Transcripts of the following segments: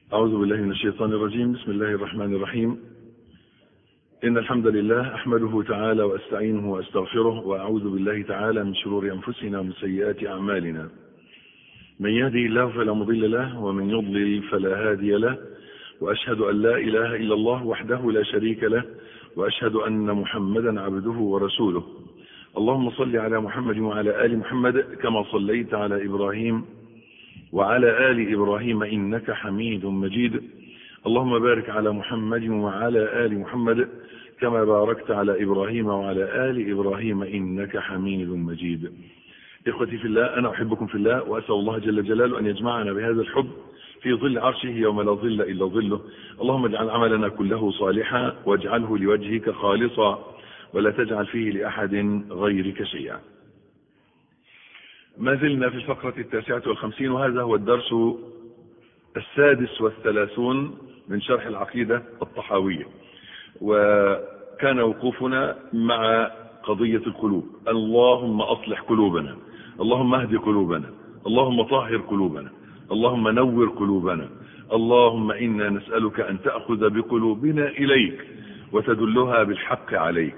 أعوذ بالله من الشيطان الرجيم بسم الله الرحمن الرحيم إن الحمد لله أحمده تعالى وأستعينه وأستغفره وأعوذ بالله تعالى من شرور أنفسنا ومن سيئات أعمالنا من يهدي الله فلا مضل له ومن يضلل فلا هادي له وأشهد أن لا إله إلا الله وحده لا شريك له وأشهد أن محمدا عبده ورسوله اللهم صل على محمد وعلى آل محمد كما صليت على إبراهيم وعلى آل إبراهيم إنك حميد مجيد اللهم بارك على محمد وعلى آل محمد كما باركت على إبراهيم وعلى آل إبراهيم إنك حميد مجيد إخوتي في الله أنا أحبكم في الله وأسأل الله جل جلاله أن يجمعنا بهذا الحب في ظل عرشه يوم لا ظل إلا ظله اللهم اجعل عملنا كله صالحا واجعله لوجهك خالصا ولا تجعل فيه لأحد غيرك شيئا ما زلنا في الفقرة التاسعة والخمسين وهذا هو الدرس السادس والثلاثون من شرح العقيدة الطحاوية وكان وقوفنا مع قضية القلوب اللهم أصلح قلوبنا اللهم اهد قلوبنا اللهم طهر قلوبنا اللهم نور قلوبنا اللهم إنا نسألك أن تأخذ بقلوبنا إليك وتدلها بالحق عليك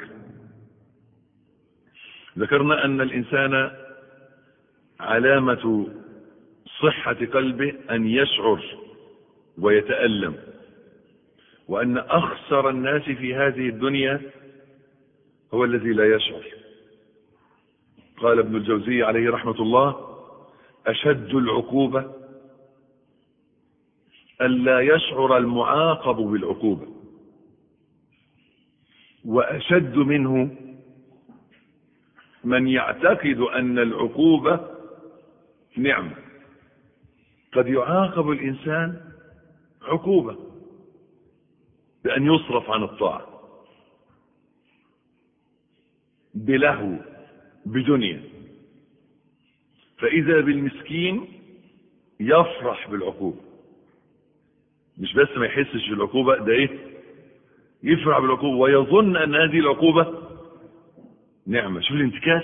ذكرنا أن الإنسان علامة صحة قلبه أن يشعر ويتألم وأن أخسر الناس في هذه الدنيا هو الذي لا يشعر قال ابن الجوزي عليه رحمة الله أشد العقوبة ألا يشعر المعاقب بالعقوبة وأشد منه من يعتقد أن العقوبة نعمة قد يعاقب الإنسان عقوبة بأن يصرف عن الطاعة بلهو بدنيا فإذا بالمسكين يفرح بالعقوبة مش بس ما يحسش بالعقوبة ده ايه يفرح بالعقوبة ويظن أن هذه العقوبة نعمة شوف الانتكاس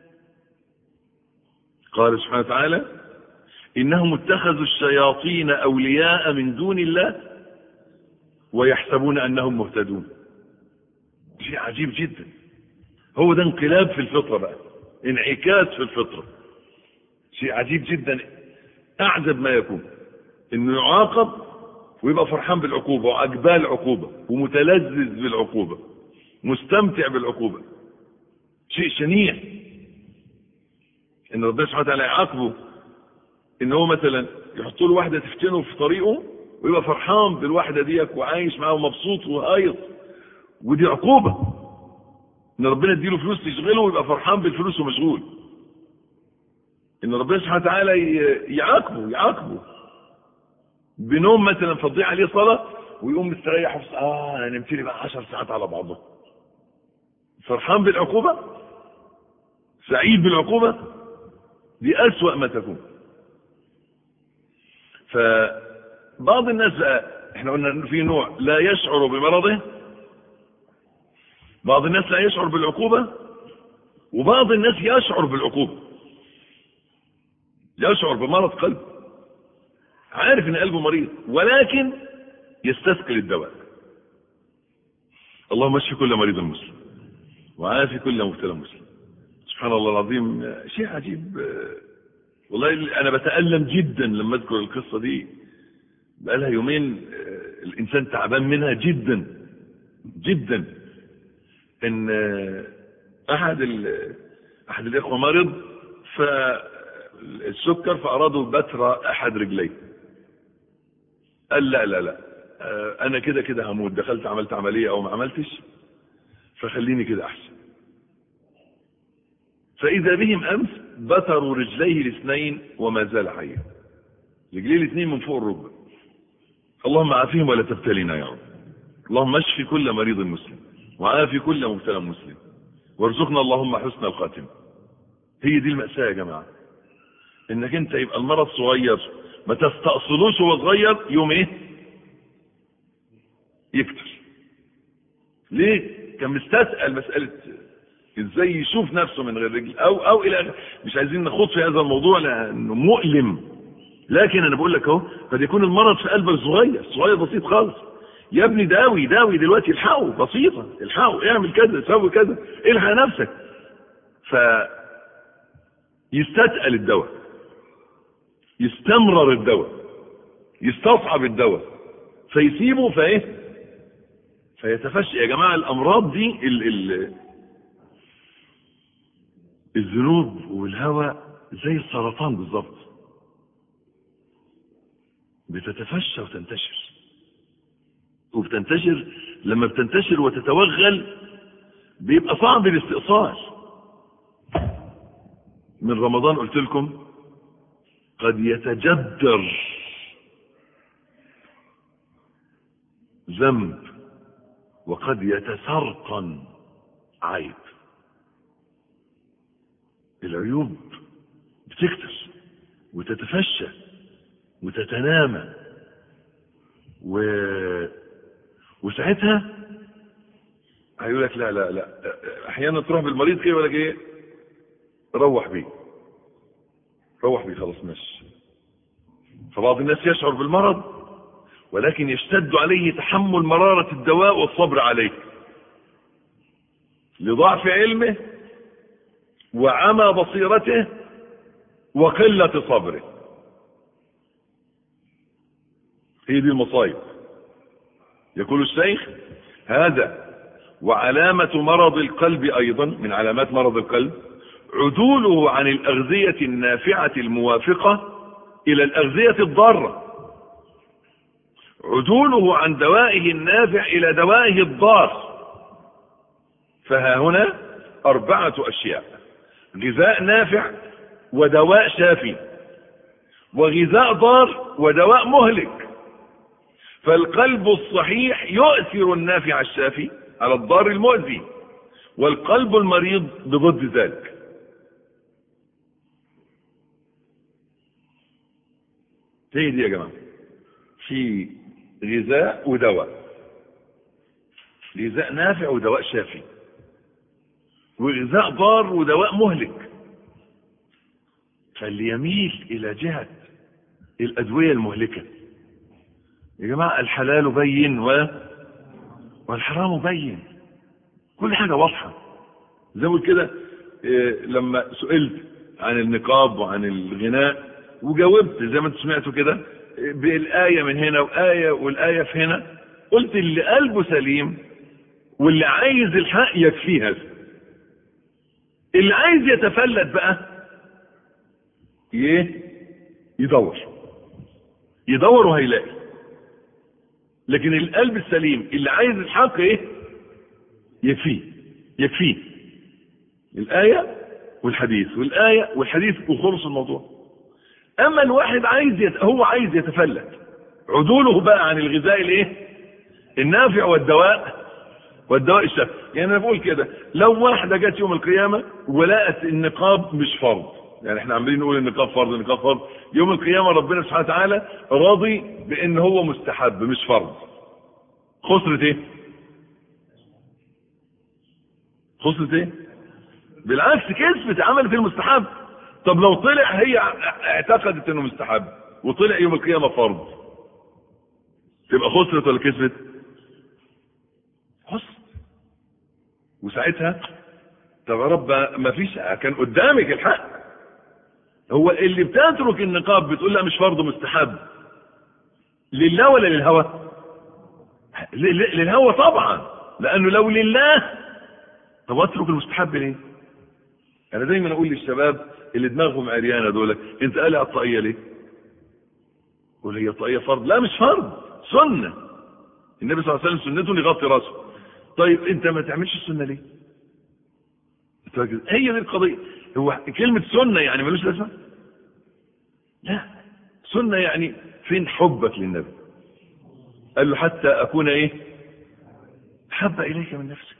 قال سبحانه وتعالى إنهم اتخذوا الشياطين أولياء من دون الله ويحسبون أنهم مهتدون شيء عجيب جدا هو ده انقلاب في الفطرة بقى انعكاس في الفطرة شيء عجيب جدا أعجب ما يكون إنه يعاقب ويبقى فرحان بالعقوبة وعجباه العقوبة ومتلذذ بالعقوبة مستمتع بالعقوبة شيء شنيع ان ربنا سبحانه وتعالى يعاقبه ان هو مثلا يحط له واحده تفتنه في طريقه ويبقى فرحان بالواحده ديك وعايش معاها ومبسوط وهايط ودي عقوبه ان ربنا يديله فلوس تشغله ويبقى فرحان بالفلوس ومشغول ان ربنا سبحانه وتعالى يعاقبه يعاقبه بنوم مثلا فضيع عليه صلاه ويقوم مستريح وفص... اه انا نمت لي بقى 10 ساعات على بعضها فرحان بالعقوبه سعيد بالعقوبة دي أسوأ ما تكون فبعض الناس بقى احنا قلنا في نوع لا يشعر بمرضه بعض الناس لا يشعر بالعقوبة وبعض الناس يشعر بالعقوبة يشعر بمرض قلب عارف ان قلبه مريض ولكن يستثقل الدواء اللهم اشفي كل مريض مسلم وعافي كل مبتلى مسلم سبحان الله العظيم شيء عجيب والله انا بتألم جدا لما اذكر القصة دي بقالها يومين الانسان تعبان منها جدا جدا ان احد احد الاخوة مرض فالسكر فارادوا بتر احد رجليه قال لا لا لا انا كده كده هموت دخلت عملت عملية او ما عملتش فخليني كده احسن فإذا بهم أمس بتروا رجليه الاثنين وما زال حيا رجليه الاثنين من فوق الركبة اللهم عافيهم ولا تبتلينا يا رب اللهم اشفي كل مريض مسلم وعافي كل مبتلى مسلم وارزقنا اللهم حسن الخاتمة هي دي المأساة يا جماعة انك انت يبقى المرض صغير ما تستأصلوش وهو صغير يوم ايه يكتر ليه كان مستثقل مسألة ازاي يشوف نفسه من غير رجل او او الى مش عايزين نخوض في هذا الموضوع لانه مؤلم لكن انا بقول لك اهو قد يكون المرض في قلبك صغير صغير بسيط خالص يا ابني داوي داوي دلوقتي الحقه بسيطة الحقه اعمل كذا سوي كذا الحق نفسك ف يستثقل الدواء يستمرر الدواء يستصعب الدواء فيسيبه فايه فيتفشى يا جماعة الامراض دي ال ال الذنوب والهوى زي السرطان بالظبط بتتفشى وتنتشر وبتنتشر لما بتنتشر وتتوغل بيبقى صعب الاستئصال من رمضان قلت لكم قد يتجدر ذنب وقد يتسرطن عيب العيوب بتكتر وتتفشى وتتنامى و... وساعتها هيقول لك لا لا لا احيانا تروح بالمريض كده يقول لك ايه روح بيه روح بيه خلاص ماشي فبعض الناس يشعر بالمرض ولكن يشتد عليه تحمل مرارة الدواء والصبر عليه لضعف علمه وعمى بصيرته وقلة صبره هي دي المصايب يقول الشيخ هذا وعلامة مرض القلب أيضا من علامات مرض القلب عدوله عن الأغذية النافعة الموافقة إلى الأغذية الضارة عدوله عن دوائه النافع إلى دوائه الضار فها هنا أربعة أشياء غذاء نافع ودواء شافي وغذاء ضار ودواء مهلك فالقلب الصحيح يؤثر النافع الشافي على الضار المؤذي والقلب المريض بضد ذلك هي دي يا جماعة في غذاء ودواء غذاء نافع ودواء شافي وغذاء ضار ودواء مهلك فليميل إلى جهة الأدوية المهلكة يا جماعة الحلال بين و... والحرام بين كل حاجة واضحة زي ما كده إيه لما سئلت عن النقاب وعن الغناء وجاوبت زي ما انتم سمعتوا كده بالآية من هنا وآية والآية في هنا قلت اللي قلبه سليم واللي عايز الحق يكفيه هذا اللي عايز يتفلت بقى ايه يدور يدور وهيلاقي لكن القلب السليم اللي عايز الحق ايه يكفيه يكفيه الآية والحديث والآية والحديث وخلص الموضوع اما الواحد عايز يت... هو عايز يتفلت عدوله بقى عن الغذاء الايه النافع والدواء والدواء الشافي يعني انا بقول كده لو واحده جت يوم القيامه ولقت النقاب مش فرض يعني احنا عمالين نقول النقاب فرض النقاب فرض يوم القيامه ربنا سبحانه وتعالى راضي بان هو مستحب مش فرض خسرت ايه خسرت ايه بالعكس كسبت عملت المستحب طب لو طلع هي اعتقدت انه مستحب وطلع يوم القيامه فرض تبقى خسرت ولا كسبت خسرت وساعتها طب يا رب ما فيش كان قدامك الحق هو اللي بتترك النقاب بتقول لا مش فرض مستحب لله ولا للهوى للهوى طبعا لانه لو لله طب اترك المستحب ليه انا دايما اقول للشباب اللي دماغهم عريانه دول انت قالع الطاقيه ليه قول هي الطاقيه فرض لا مش فرض سنه النبي صلى الله عليه وسلم سنته يغطي راسه طيب انت ما تعملش السنه ليه هي دي القضيه هو كلمه سنه يعني ملوش لازمه لا سنه يعني فين حبك للنبي قال له حتى اكون ايه حب اليك من نفسك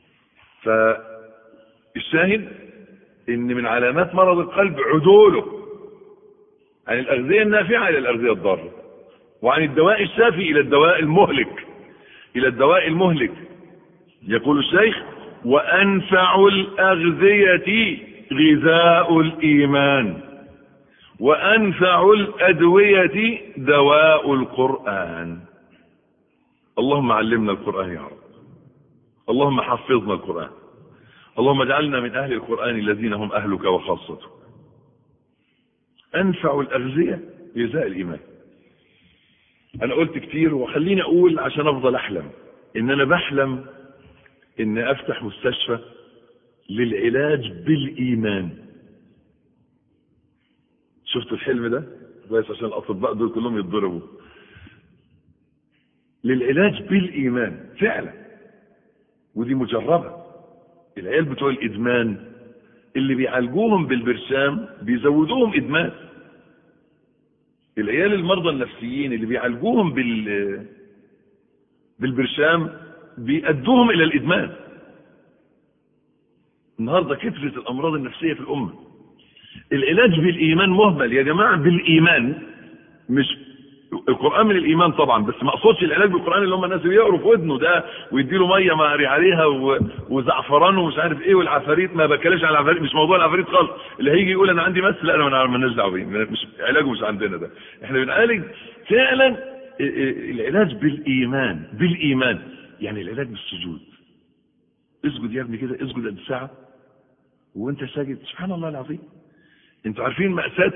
فالشاهد ان من علامات مرض القلب عدوله عن الاغذيه النافعه الى الاغذيه الضاره وعن الدواء الشافي الى الدواء المهلك الى الدواء المهلك يقول الشيخ وانفع الاغذيه غذاء الايمان وأنفع الأدوية دواء القرآن اللهم علمنا القرآن يا رب اللهم حفظنا القرآن اللهم اجعلنا من أهل القرآن الذين هم أهلك وخاصتك أنفع الأغذية غذاء الإيمان أنا قلت كتير وخليني أقول عشان أفضل أحلم إن أنا بحلم إن أفتح مستشفى للعلاج بالإيمان شفتوا الحلم ده كويس عشان الأطباء دول كلهم يتضربوا للعلاج بالإيمان فعلا ودي مجربة العيال بتوع الإدمان اللي بيعالجوهم بالبرشام بيزودوهم إدمان العيال المرضى النفسيين اللي بيعالجوهم بال بالبرشام بيأدوهم إلى الإدمان النهاردة كثرة الأمراض النفسية في الأمة العلاج بالإيمان مهمل يا جماعة بالإيمان مش القرآن من الإيمان طبعا بس ما أقصدش العلاج بالقرآن اللي هم الناس اللي يقروا في ودنه ده ويديله مية مهري عليها و... وزعفران ومش عارف إيه والعفاريت ما بكلمش على العفاريت مش موضوع العفاريت خالص اللي هيجي يقول أنا عندي مس لا أنا ما لناش دعوة بيه مش علاجه مش عندنا ده إحنا بنعالج فعلا العلاج بالإيمان بالإيمان يعني العلاج بالسجود اسجد يا ابني كده اسجد قد ساعة وانت ساجد سبحان الله العظيم انتوا عارفين مأساة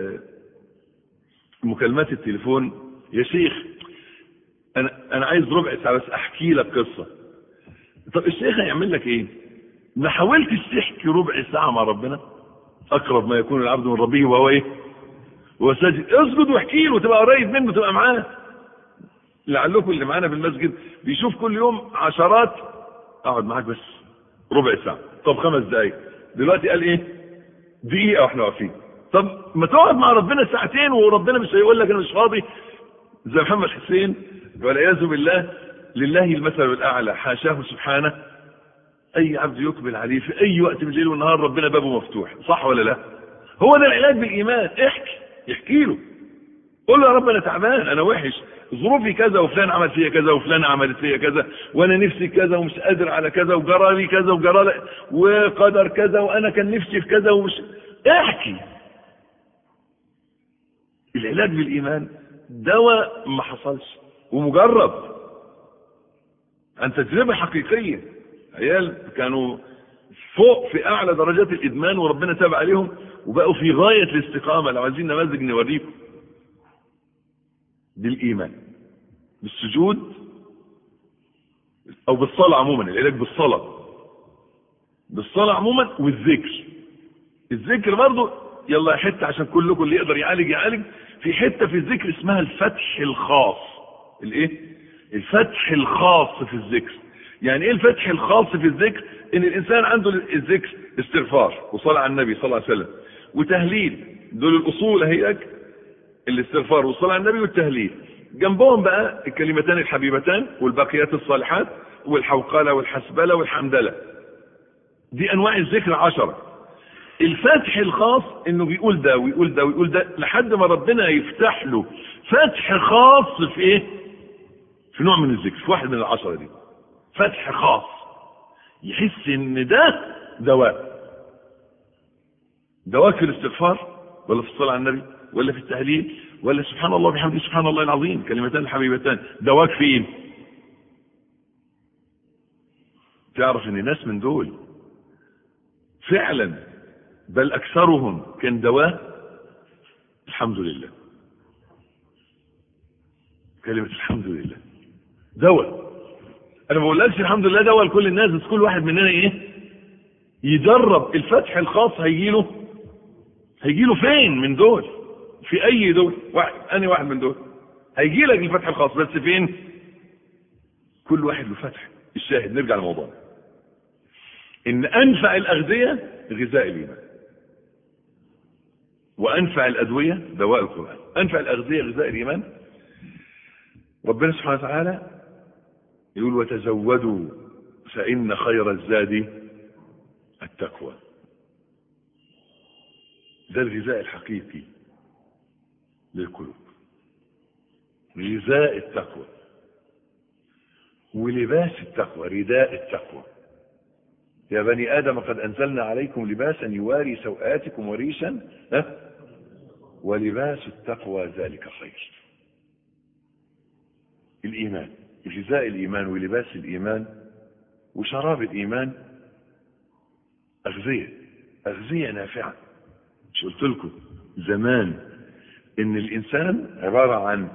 مكالمات التليفون يا شيخ انا انا عايز ربع ساعه بس احكي لك قصه طب الشيخ هيعمل لك ايه ما حاولتش تحكي ربع ساعه مع ربنا اقرب ما يكون العبد من ربه وهو ايه هو ساجد اسجد واحكي له تبقى قريب منه تبقى معاه لعلكم اللي معانا في المسجد بيشوف كل يوم عشرات اقعد معاك بس ربع ساعه طب خمس دقايق دلوقتي قال ايه دقيقه واحنا واقفين طب ما تقعد مع ربنا ساعتين وربنا مش هيقول لك انا مش فاضي زي محمد حسين والعياذ بالله لله المثل الاعلى حاشاه سبحانه اي عبد يقبل عليه في اي وقت من الليل والنهار ربنا بابه مفتوح صح ولا لا هو ده العلاج بالايمان احكي احكي له قول له يا رب انا تعبان انا وحش ظروفي كذا وفلان عمل فيا كذا وفلان عملت فيا كذا وانا نفسي كذا ومش قادر على كذا وجرى لي كذا وجرى لي وقدر كذا وانا كان نفسي في كذا ومش احكي العلاج بالايمان دواء ما حصلش ومجرب عن تجربه حقيقيه عيال كانوا فوق في اعلى درجات الادمان وربنا تاب عليهم وبقوا في غايه الاستقامه لو عايزين نماذج نوريكم بالايمان بالسجود او بالصلاه عموما العلاج بالصلاه بالصلاه عموما والذكر الذكر برضه يلا حته عشان كلكم اللي يقدر يعالج يعالج في حته في الذكر اسمها الفتح الخاص الايه الفتح الخاص في الذكر يعني ايه الفتح الخاص في الذكر ان الانسان عنده الذكر استغفار وصلاه على النبي صلى الله عليه وسلم وتهليل دول الاصول اهيك الاستغفار والصلاه على النبي والتهليل جنبهم بقى الكلمتان الحبيبتان والباقيات الصالحات والحوقله والحسبله والحمدله دي انواع الذكر عشره الفتح الخاص انه بيقول ده ويقول ده ويقول ده لحد ما ربنا يفتح له فتح خاص في ايه في نوع من الذكر في واحد من العشرة دي فتح خاص يحس ان ده دواء دواء في الاستغفار ولا في الصلاة على النبي ولا في التهليل ولا سبحان الله بحمده سبحان الله العظيم كلمتان الحبيبتان دواك فين تعرف ان ناس من دول فعلا بل اكثرهم كان دواء الحمد لله كلمة الحمد لله دواء انا ما بقولكش الحمد لله دواء لكل الناس بس كل واحد مننا ايه يجرب الفتح الخاص هيجيله هيجيله فين من دول في اي دول واحد اني واحد من دول هيجي لك الفتح الخاص بس فين كل واحد له فتح الشاهد نرجع لموضوعنا ان انفع الاغذيه غذاء الايمان وانفع الادويه دواء القران انفع الاغذيه غذاء الايمان ربنا سبحانه وتعالى يقول وتزودوا فان خير الزاد التقوى ده الغذاء الحقيقي للقلوب غذاء التقوى ولباس التقوى رداء التقوى يا بني آدم قد أنزلنا عليكم لباسا يواري سوآتكم وريشا ها ولباس التقوى ذلك خير الإيمان غذاء الإيمان ولباس الإيمان وشراب الإيمان أغذية أغذية نافعة مش قلت لكم زمان إن الإنسان عبارة عن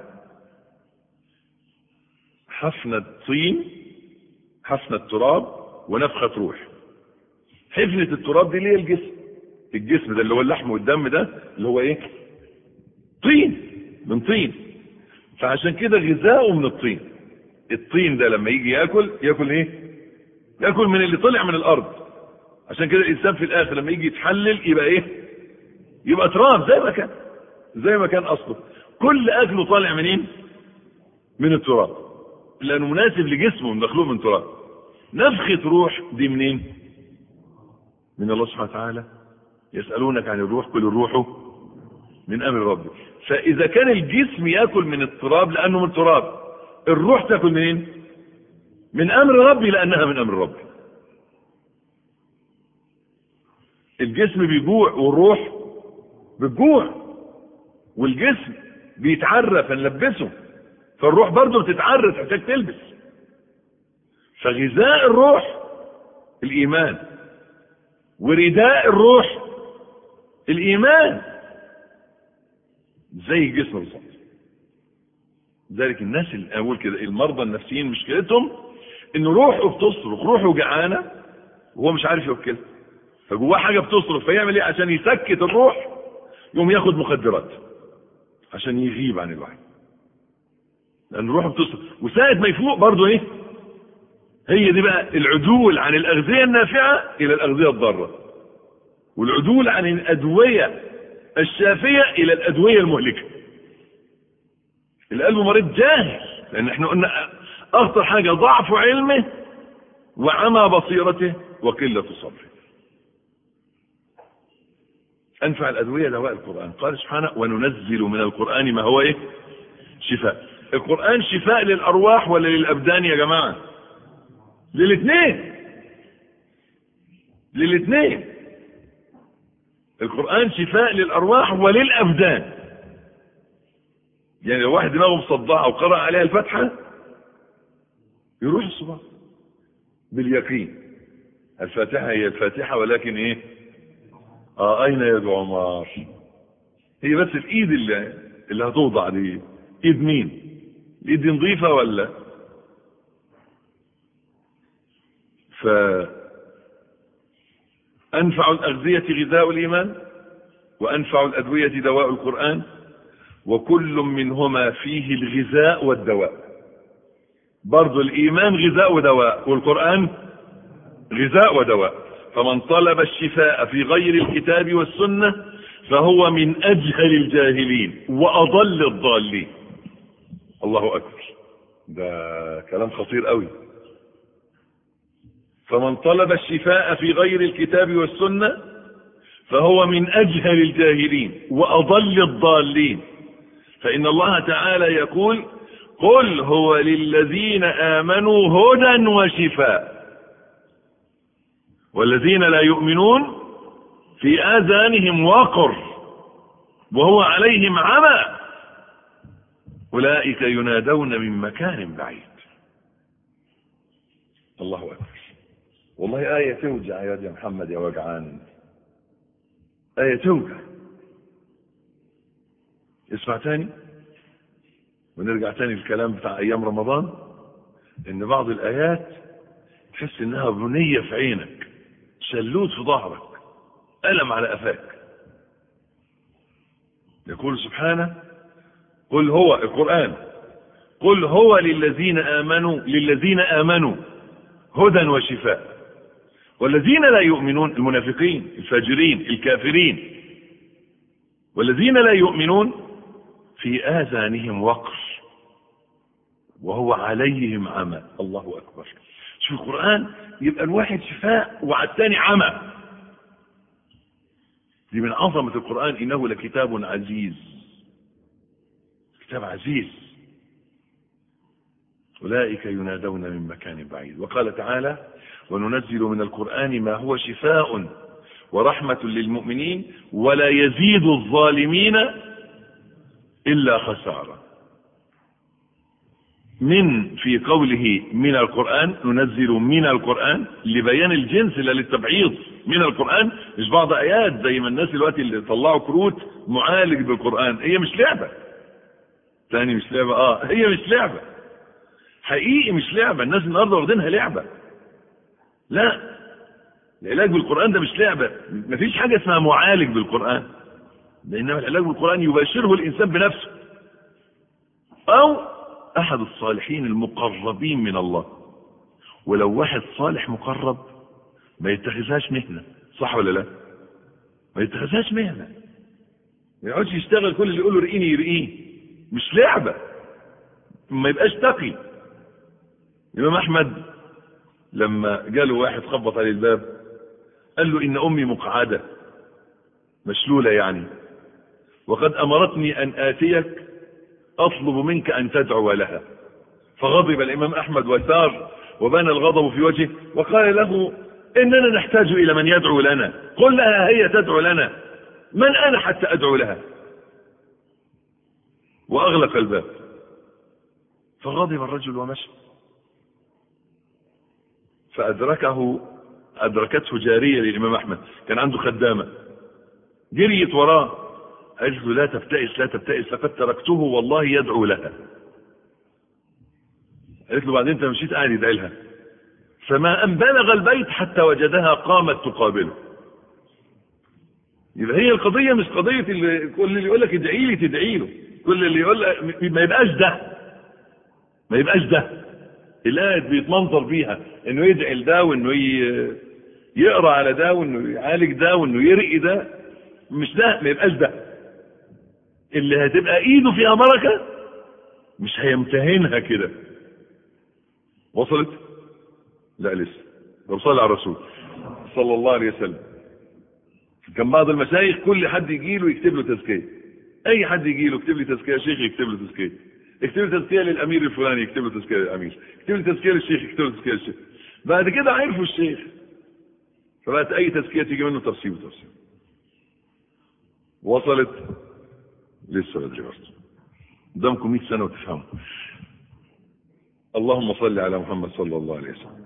حفنة طين حفنة تراب ونفخة روح حفنة التراب دي اللي هي الجسم الجسم ده اللي هو اللحم والدم ده اللي هو ايه طين من طين فعشان كده غذاؤه من الطين الطين ده لما يجي ياكل ياكل ايه ياكل من اللي طلع من الارض عشان كده الانسان في الاخر لما يجي يتحلل يبقى ايه يبقى تراب زي ما كان زي ما كان اصله كل اكله طالع منين من التراب لانه مناسب لجسمه مخلوق من تراب نفخة روح دي منين من الله سبحانه وتعالى يسألونك عن الروح كل الروح من امر ربك فاذا كان الجسم ياكل من التراب لانه من تراب الروح تاكل منين من امر ربي لانها من امر ربي الجسم بيجوع والروح بتجوع والجسم بيتعرى فنلبسه فالروح برضه بتتعرى تحتاج تلبس فغذاء الروح الايمان ورداء الروح الايمان زي الجسم بالظبط ذلك الناس اللي اقول كده المرضى النفسيين مشكلتهم ان روحه بتصرخ روحه جعانه وهو مش عارف يوكلها فجواه حاجه بتصرخ فيعمل ايه عشان يسكت الروح يقوم ياخد مخدرات عشان يغيب عن الوعي لان الروح بتصرخ وساعه ما يفوق برضه ايه هي دي بقى العدول عن الاغذيه النافعه الى الاغذيه الضاره والعدول عن الادويه الشافيه الى الادويه المهلكه القلب مريض جاهل لان احنا قلنا اخطر حاجه ضعف علمه وعمى بصيرته وقله صبره انفع الادويه دواء القران قال سبحانه وننزل من القران ما هو ايه شفاء القران شفاء للارواح ولا للابدان يا جماعه للاثنين للاثنين القران شفاء للارواح وللابدان يعني لو واحد دماغه مصدعه وقرأ عليها الفاتحه يروح الصبح باليقين الفاتحه هي الفاتحه ولكن ايه اه اين يد عمر هي بس الايد اللي اللي هتوضع دي ايد مين الايد دي نظيفه ولا ف انفع الاغذيه غذاء الايمان وانفع الادويه دواء القران وكل منهما فيه الغذاء والدواء برضو الايمان غذاء ودواء والقران غذاء ودواء فمن طلب الشفاء في غير الكتاب والسنة فهو من أجهل الجاهلين وأضل الضالين الله أكبر ده كلام خطير قوي فمن طلب الشفاء في غير الكتاب والسنة فهو من أجهل الجاهلين وأضل الضالين فإن الله تعالى يقول قل هو للذين آمنوا هدى وشفاء والذين لا يؤمنون في آذانهم وقر وهو عليهم عمى أولئك ينادون من مكان بعيد الله أكبر والله آية توجع يا يا محمد يا وجعان آية توجع اسمع تاني ونرجع تاني للكلام بتاع أيام رمضان إن بعض الآيات تحس إنها بنية في عينك شلوت في ظهرك ألم على أفاك يقول سبحانه قل هو القرآن قل هو للذين آمنوا للذين آمنوا هدى وشفاء والذين لا يؤمنون المنافقين الفاجرين الكافرين والذين لا يؤمنون في آذانهم وقر وهو عليهم عمى الله أكبر شوف القرآن يبقى الواحد شفاء وعلى الثاني عمى دي من عظمة القرآن إنه لكتاب عزيز كتاب عزيز أولئك ينادون من مكان بعيد وقال تعالى وننزل من القرآن ما هو شفاء ورحمة للمؤمنين ولا يزيد الظالمين إلا خسارة من في قوله من القرآن ننزل من القرآن لبيان الجنس لا للتبعيض من القرآن مش بعض آيات زي ما الناس دلوقتي اللي طلعوا كروت معالج بالقرآن هي مش لعبة تاني مش لعبة اه هي مش لعبة حقيقي مش لعبة الناس النهارده واخدينها لعبة لا العلاج بالقرآن ده مش لعبة مفيش حاجة اسمها معالج بالقرآن بينما العلاج بالقرآن يباشره الإنسان بنفسه أو أحد الصالحين المقربين من الله ولو واحد صالح مقرب ما يتخذهاش مهنة صح ولا لا ما يتخذهاش مهنة ما يقعدش يشتغل كل اللي يقول له رقيني يرقيه مش لعبة ما يبقاش تقي الإمام أحمد لما جاله واحد خبط عليه الباب قال له إن أمي مقعدة مشلولة يعني وقد أمرتني أن آتيك أطلب منك أن تدعو لها فغضب الإمام أحمد وثار وبان الغضب في وجهه وقال له إننا نحتاج إلى من يدعو لنا قل لها هي تدعو لنا من أنا حتى أدعو لها وأغلق الباب فغضب الرجل ومشى فأدركه أدركته جارية للإمام أحمد كان عنده خدامة جريت وراه قالت له لا تبتئس لا تبتئس لقد تركته والله يدعو لها قالت له بعدين انت مشيت قاعد يدعي لها فما ان بلغ البيت حتى وجدها قامت تقابله يبقى هي القضيه مش قضيه اللي كل اللي يقول لك ادعي لي تدعي له كل اللي يقول لك ما يبقاش ده ما يبقاش ده الآية بيتمنظر بيها انه يدعي لده وانه يقرا على ده وانه يعالج ده وانه يرقي ده مش ده ما يبقاش ده اللي هتبقى ايده فيها بركة مش هيمتهنها كده وصلت لا لسه طب صلي على الرسول صلى الله عليه وسلم كان بعض المشايخ كل حد يجي له يكتب له تزكيه اي حد يجي له يكتب لي تزكيه شيخ يكتب له تزكيه يكتب لي تزكيه للامير الفلاني يكتب له تزكيه للامير يكتب لي تزكيه للشيخ يكتب له تزكيه للشيخ بعد كده عرفوا الشيخ فبقت اي تزكيه تيجي منه تفسير وتفسير وصلت لسه بدري برضه قدامكم 100 سنه وتفهموا اللهم صل على محمد صلى الله عليه وسلم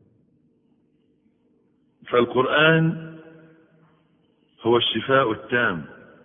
فالقرآن هو الشفاء التام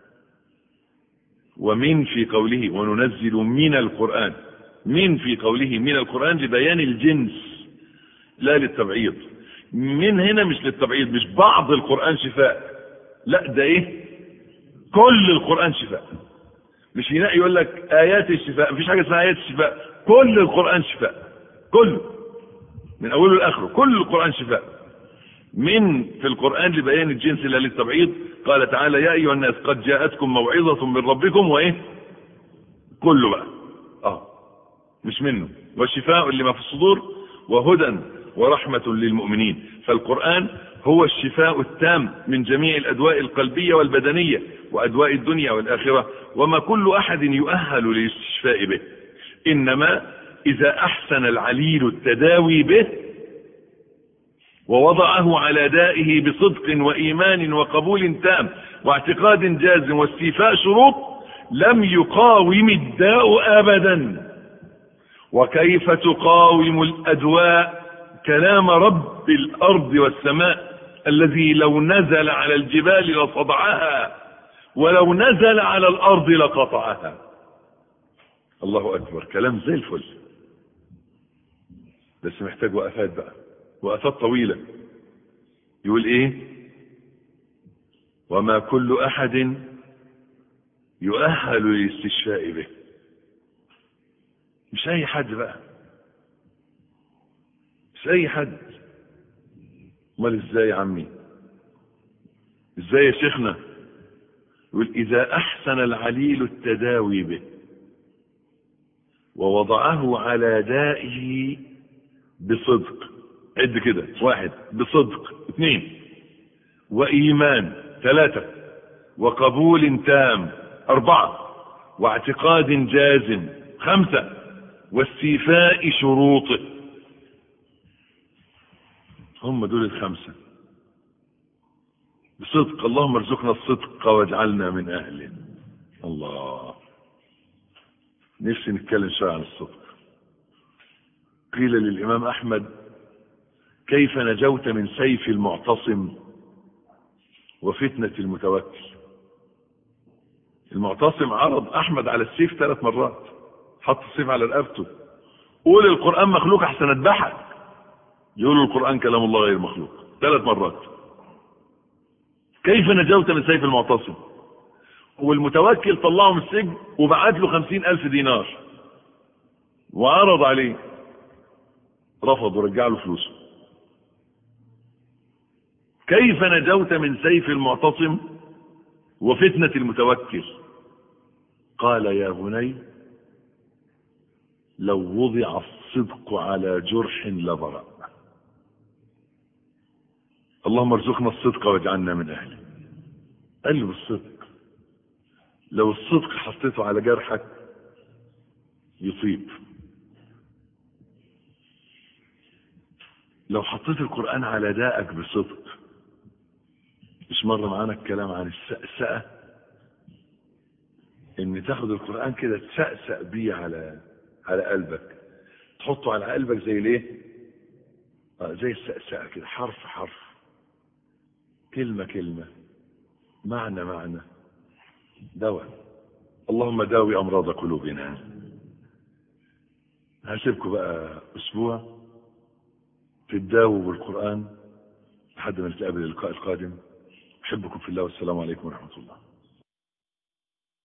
ومن في قوله وننزل من القرآن من في قوله من القرآن لبيان الجنس لا للتبعيض من هنا مش للتبعيض مش بعض القرآن شفاء لا ده ايه كل القرآن شفاء مش ينقي يقول لك آيات الشفاء مفيش حاجة اسمها آيات الشفاء كل القرآن شفاء كله من أوله لآخره كل القرآن شفاء من في القرآن لبيان الجنس لا للتبعيض قال تعالى يا أيها الناس قد جاءتكم موعظة من ربكم وإيه كله بقى اه مش منه وشفاء لما في الصدور وهدى ورحمة للمؤمنين فالقرآن هو الشفاء التام من جميع الأدواء القلبية والبدنية وأدواء الدنيا والآخرة وما كل أحد يؤهل للاستشفاء به إنما إذا أحسن العليل التداوي به ووضعه على دائه بصدق وإيمان وقبول تام واعتقاد جازم واستيفاء شروط لم يقاوم الداء أبدا وكيف تقاوم الأدواء كلام رب الأرض والسماء الذي لو نزل على الجبال لصدعها ولو نزل على الأرض لقطعها الله أكبر كلام زي الفل بس محتاج وقفات بقى وقفات طويلة يقول ايه وما كل احد يؤهل للاستشفاء به مش اي حد بقى مش اي حد امال ازاي يا عمي ازاي يا شيخنا يقول اذا احسن العليل التداوي به ووضعه على دائه بصدق عد كده واحد بصدق اثنين وإيمان ثلاثة وقبول تام أربعة واعتقاد جازم خمسة واستيفاء شروطه هم دول الخمسة بصدق اللهم ارزقنا الصدق واجعلنا من أهله الله نفسي نتكلم شوية عن الصدق قيل للإمام أحمد كيف نجوت من سيف المعتصم وفتنة المتوكل المعتصم عرض أحمد على السيف ثلاث مرات حط السيف على رقبته قول القرآن مخلوق أحسن أذبحك يقول القرآن كلام الله غير مخلوق ثلاث مرات كيف نجوت من سيف المعتصم والمتوكل طلعه من السجن وبعت له خمسين ألف دينار وعرض عليه رفض ورجع له فلوسه كيف نجوت من سيف المعتصم وفتنة المتوكل قال يا بني لو وضع الصدق على جرح لبرأ اللهم ارزقنا الصدق واجعلنا من اهله قال له بالصدق لو الصدق حطيته على جرحك يطيب لو حطيت القرآن على دائك بصدق مش مرة معانا الكلام عن السأسأة ان تاخد القرآن كده تسأسأ بيه على على قلبك تحطه على قلبك زي ليه آه زي السأسأة كده حرف حرف كلمة كلمة معنى معنى دواء اللهم داوي أمراض قلوبنا هسيبكم بقى أسبوع تداووا بالقرآن لحد ما نتقابل اللقاء القادم أحبكم في الله والسلام عليكم ورحمة الله